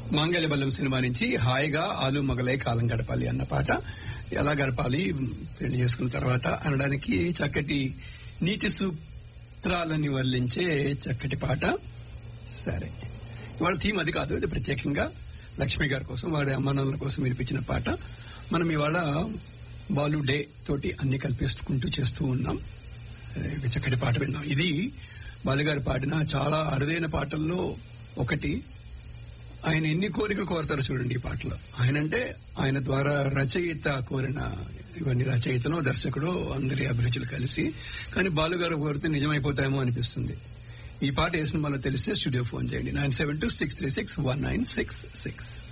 మాంగళ్యబల్లం cinema నుంచి హాయిగా ఆలు మొగలై కాలం గడపాలి అన్న పాట ఎలా గడపాలి పెళ్లి చేసుకున్న తర్వాత అనడానికి చక్కటి నీతి సూత్రాలని వర్లించే చక్కటి పాట సరే ఇవాళ థీమ్ అది కాదు ఇది ప్రత్యేకంగా లక్ష్మి గారి కోసం వారి అమ్మానాన్నల కోసం వినిపించిన పాట మనం ఇవాళ బాలు డే తోటి అన్ని కల్పిస్తుకుంటూ చేస్తూ ఉన్నాం సరే, చక్కటి పాట విందాం ఇది బాలుగారు పాడిన చాలా అరుదైన పాటల్లో ఒకటి ఆయన ఎన్ని కోరికలు కోరతారు చూడండి ఈ పాటలో ఆయన అంటే ఆయన ద్వారా రచయిత కోరిన ఇవన్నీ రచయితలో దర్శకుడు అందరి అభిరుచులు కలిసి కానీ బాలుగారు కోరితే నిజమైపోతాయేమో అనిపిస్తుంది ఈ పాట ఏ సినిమాలో తెలిస్తే స్టూడియో ఫోన్ చేయండి nine seven two six three six one nine six six